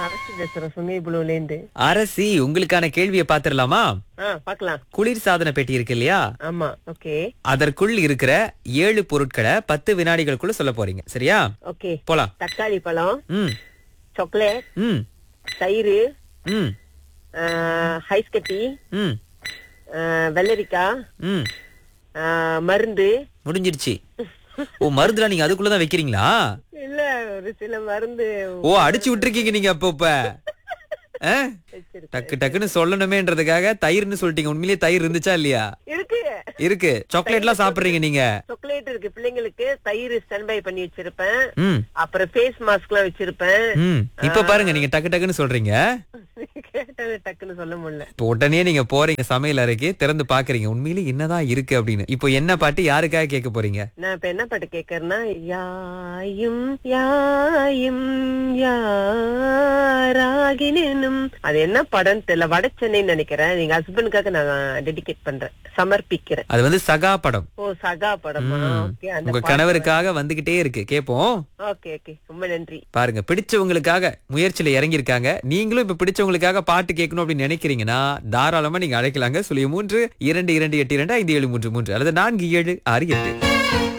அரசு பேசுறேன் சுங்கை புழுல இருந்து அரசி உங்களுக்கான கேள்வியை பாத்திரலாமா ஆ பாக்கலாம் குளிர் சாதன பெட்டி இருக்கு இல்லையா ஆமா ஓகே அதற்குள் இருக்கிற ஏழு பொருட்களை பத்து வினாடிகளுக்குள்ள சொல்ல போறீங்க சரியா ஓகே போலாம் தக்காளி பழம் ம் சாக்லேட் ம் தயிர் ம் ஹைஸ் கட்டி ம் ஆ, வெள்ளரிக்காய் ம் ஆ, மருந்து முடிஞ்சிருச்சு ஓ மருந்துலாம் நீங்க அதுக்குள்ளதான் வைக்கிறீங்களா இல்ல ஒரு சில மருந்து ஓ அடிச்சு விட்டுருக்கீங்க நீங்க அப்ப இப்ப ஆ? வச்சிருக்கேன். டக்கு டக்குன்னு சொல்லணுமேன்றதுக்காக தயிர்னு சொல்லிட்டீங்க உண்மையிலேயே தயிர் இருந்துச்சா இல்லையா இருக்கு இருக்கு சாக்லேட்லாம் சாப்பிடுறீங்க நீங்க சாக்லேட் இருக்கு பிள்ளைங்களுக்கு தயிர் ஸ்டாண்ட் பை பண்ணி வச்சிருப்பேன் ம் அப்புறம் ஃபேஸ் மாஸ்க் எல்லாம் வச்சிருப்பேன் ம் இப்ப பாருங்க நீங்க டக்கு டக்குன்னு சொல்றீங்க கேட்டாலே டக்குன்னு சொல்ல முடியல இப்போ உடனே நீங்க போறீங்க சமையல் அறைக்கு திறந்து பாக்குறீங்க உண்மையிலேயே என்னதான் இருக்கு அப்படின்னு இப்போ என்ன பாட்டு யாருக்காக கேட்க போறீங்க நான் இப்ப என்ன பாட்டு கேக்குறேன்னா யாயும் யாயும் யாராகினும் அது என்ன படம் தெரியல வட சென்னைன்னு நினைக்கிறேன் எங்க ஹஸ்பண்டுக்காக நான் டெடிகேட் பண்றேன் சமர்ப்பிக்கிறேன் அது வந்து சகா படம் ஓ சகா படமா ம். ஓகே அந்த உங்க கணவருக்காக வந்துகிட்டே இருக்கு கேப்போம் ஓகே ஓகே ரொம்ப நன்றி பாருங்க பிடிச்சவங்களுக்காக முயற்சியில இறங்கி இருக்காங்க நீங்களும் இப்ப பிடிச்சவங்களுக்காக பாட்டு கேட்கணும் அப்படின்னு நினைக்கிறீங்கன்னா தாராளமா நீங்க அழைக்கலாங்க சொல்லி மூன்று இரண்டு இரண்டு எட்டு இரண்டு ஐந்து ஏழு மூன்று மூன்று அல்லது நான்கு ஏழு ஆறு எட்டு